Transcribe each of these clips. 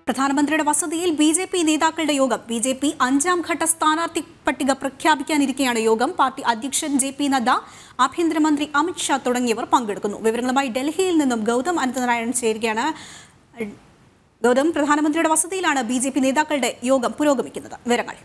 പ്രധാനമന്ത്രിയുടെ വസതിയിൽ B J P നേതാക്കളുടെ യോഗം ബി ജെ പി അഞ്ചാം ഘട്ട സ്ഥാനാർത്ഥി പട്ടിക പ്രഖ്യാപിക്കാനിരിക്കെയാണ് യോഗം പാർട്ടി അധ്യക്ഷൻ ജെ പി നദ്ദ ആഭ്യന്തരമന്ത്രി അമിത്ഷാ തുടങ്ങിയവർ പങ്കെടുക്കുന്നു വിവരങ്ങളുമായി ഡൽഹിയിൽ നിന്നും ഗൗതം അനന്തനാരായണൻ ചേരുകയാണ് ഗൗതം പ്രധാനമന്ത്രിയുടെ വസതിയിലാണ് ബി ജെ പി നേതാക്കളുടെ യോഗം പുരോഗമിക്കുന്നത് വിവരങ്ങൾ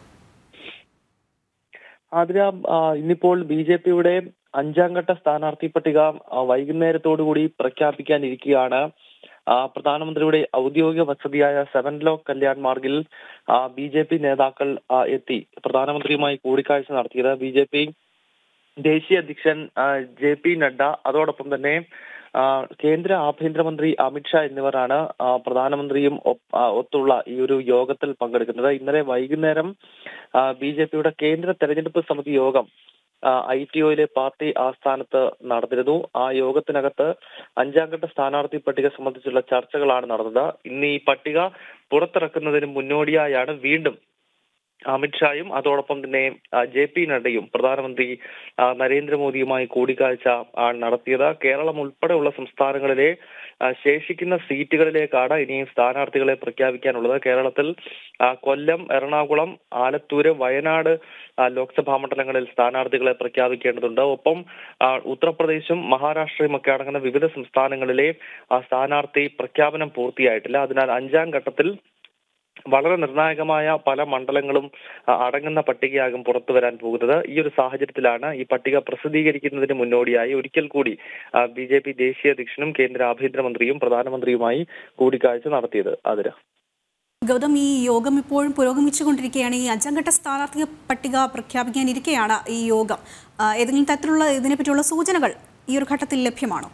ആതിര ആ, ഇന്നിപ്പോൾ ബി ജെ പിയുടെ അഞ്ചാം ഘട്ട സ്ഥാനാർത്ഥി പട്ടിക ആ, വൈകുന്നേരത്തോടുകൂടി പ്രഖ്യാപിക്കാനിരിക്കുകയാണ് ആ, പ്രധാനമന്ത്രിയുടെ ഔദ്യോഗിക വസതിയായ സെവൻ ലോക്ക് കല്യാൺ മാർഗിൽ ബി ജെ പി നേതാക്കൾ ആ, എത്തി പ്രധാനമന്ത്രിയുമായി കൂടിക്കാഴ്ച നടത്തിയത് ബി ജെ പി ദേശീയ അധ്യക്ഷൻ ആ, ജെ പി നഡ്ഡ അതോടൊപ്പം തന്നെ ആ, കേന്ദ്ര ആഭ്യന്തരമന്ത്രി അമിത്ഷാ എന്നിവരാണ് ആ, പ്രധാനമന്ത്രിയും ഒപ്പ്- ആ, ഒത്തുള്ള ഈ ഒരു യോഗത്തിൽ പങ്കെടുക്കുന്നത് ഇന്നലെ വൈകുന്നേരം ബി ജെ പിയുടെ കേന്ദ്ര തെരഞ്ഞെടുപ്പ് സമിതി യോഗം ഐ ടി ഒയിലെ പാർട്ടി ആസ്ഥാനത്ത് നടന്നിരുന്നു ആ യോഗത്തിനകത്ത് അഞ്ചാം ഘട്ട സ്ഥാനാർത്ഥി പട്ടിക സംബന്ധിച്ചുള്ള ചർച്ചകളാണ് നടന്നത് ഇന്ന് ഈ പട്ടിക പുറത്തിറക്കുന്നതിന് മുന്നോടിയായാണ് വീണ്ടും അമിത്ഷായും അതോടൊപ്പം തന്നെ ആ, ജെ പി നഡ്ഡയും പ്രധാനമന്ത്രി ആ, നരേന്ദ്രമോദിയുമായി കൂടിക്കാഴ്ച ആ, നടത്തിയത് കേരളം ഉൾപ്പെടെയുള്ള സംസ്ഥാനങ്ങളിലെ ആ, ശേഷിക്കുന്ന സീറ്റുകളിലേക്കാണ് ഇനിയും സ്ഥാനാർത്ഥികളെ പ്രഖ്യാപിക്കാനുള്ളത് കേരളത്തിൽ ആ, കൊല്ലം എറണാകുളം ആലത്തൂര് വയനാട് ആ, ലോക്സഭാ മണ്ഡലങ്ങളിൽ സ്ഥാനാർത്ഥികളെ പ്രഖ്യാപിക്കേണ്ടതുണ്ട് ഒപ്പം ആ, ഉത്തർപ്രദേശും മഹാരാഷ്ട്രയും ഒക്കെ അടങ്ങുന്ന വിവിധ സംസ്ഥാനങ്ങളിലെ ആ, സ്ഥാനാർത്ഥി പ്രഖ്യാപനം പൂർത്തിയായിട്ടില്ല അതിനാൽ അഞ്ചാം ഘട്ടത്തിൽ വളരെ നിർണായകമായ പല മണ്ഡലങ്ങളും ആ, അടങ്ങുന്ന പട്ടികയാകും പുറത്തു വരാൻ പോകുന്നത് ഈ ഒരു സാഹചര്യത്തിലാണ് ഈ പട്ടിക പ്രസിദ്ധീകരിക്കുന്നതിന് മുന്നോടിയായി ഒരിക്കൽ കൂടി ബി ജെ പി ദേശീയ അധ്യക്ഷനും കേന്ദ്ര ആഭ്യന്തരമന്ത്രിയും പ്രധാനമന്ത്രിയുമായി കൂടിക്കാഴ്ച നടത്തിയത് അതിര ഗൗതം ഈ യോഗം ഇപ്പോഴും പുരോഗമിച്ചുകൊണ്ടിരിക്കുകയാണ് ഈ അഞ്ചാം ഘട്ട സ്ഥാനാർത്ഥി പട്ടിക പ്രഖ്യാപിക്കാനിരിക്കെയാണ് ഈ യോഗം ആ, ഏതെങ്കിലും തരത്തിലുള്ള ഇതിനെപ്പറ്റിയുള്ള സൂചനകൾ ഈ ഒരു ഘട്ടത്തിൽ ലഭ്യമാണോ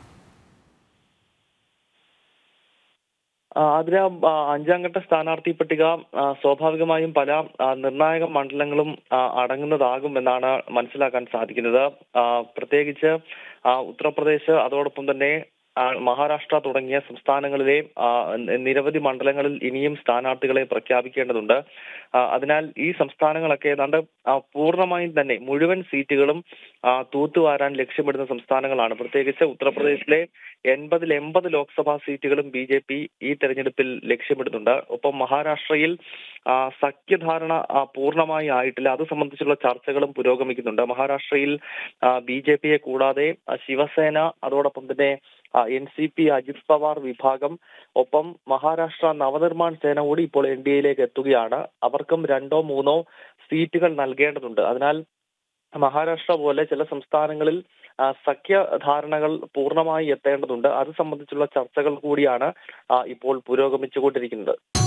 ആ, അതിന് ആ, അഞ്ചാം ഘട്ട സ്ഥാനാർത്ഥി പട്ടിക ആ, സ്വാഭാവികമായും പല ആ, നിർണായക മണ്ഡലങ്ങളും ആ, അടങ്ങുന്നതാകും എന്നാണ് മനസ്സിലാക്കാൻ സാധിക്കുന്നത് ആ, പ്രത്യേകിച്ച് ആ, ഉത്തർപ്രദേശ് അതോടൊപ്പം തന്നെ ആ, മഹാരാഷ്ട്ര തുടങ്ങിയ സംസ്ഥാനങ്ങളിലെ ആ, ന- നിരവധി മണ്ഡലങ്ങളിൽ ഇനിയും സ്ഥാനാർത്ഥികളെ പ്രഖ്യാപിക്കേണ്ടതുണ്ട് ആ, അതിനാൽ ഈ സംസ്ഥാനങ്ങളൊക്കെ ഏതാണ്ട് ആ, പൂർണ്ണമായും തന്നെ മുഴുവൻ സീറ്റുകളും ആ, തൂത്തുവാരാൻ ലക്ഷ്യമിടുന്ന സംസ്ഥാനങ്ങളാണ് പ്രത്യേകിച്ച് ഉത്തർപ്രദേശിലെ എൺപതിൽ എൺപത് ലോക്സഭാ സീറ്റുകളും ബി ജെ പി ഈ തെരഞ്ഞെടുപ്പിൽ ലക്ഷ്യമിടുന്നുണ്ട് ഒപ്പം മഹാരാഷ്ട്രയിൽ ആ, സഖ്യധാരണ ആ, പൂർണ്ണമായി ആയിട്ടില്ല അത് സംബന്ധിച്ചുള്ള ചർച്ചകളും പുരോഗമിക്കുന്നുണ്ട് മഹാരാഷ്ട്രയിൽ ബി ജെ പിയെ കൂടാതെ ആ, ശിവസേന അതോടൊപ്പം തന്നെ N C P Ajit Pawar വിഭാഗം ഒപ്പം മഹാരാഷ്ട്ര നവനിർമ്മാൺ സേന കൂടി ഇപ്പോൾ എൻ ഡി എയിലേക്ക് എത്തുകയാണ് അവർക്കും രണ്ടോ മൂന്നോ സീറ്റുകൾ നൽകേണ്ടതുണ്ട് അതിനാൽ മഹാരാഷ്ട്ര പോലെ ചില സംസ്ഥാനങ്ങളിൽ ആ, സഖ്യ ധാരണകൾ പൂർണ്ണമായി എത്തേണ്ടതുണ്ട് അത് സംബന്ധിച്ചുള്ള ചർച്ചകൾ കൂടിയാണ് ആ, ഇപ്പോൾ പുരോഗമിച്ചുകൊണ്ടിരിക്കുന്നത്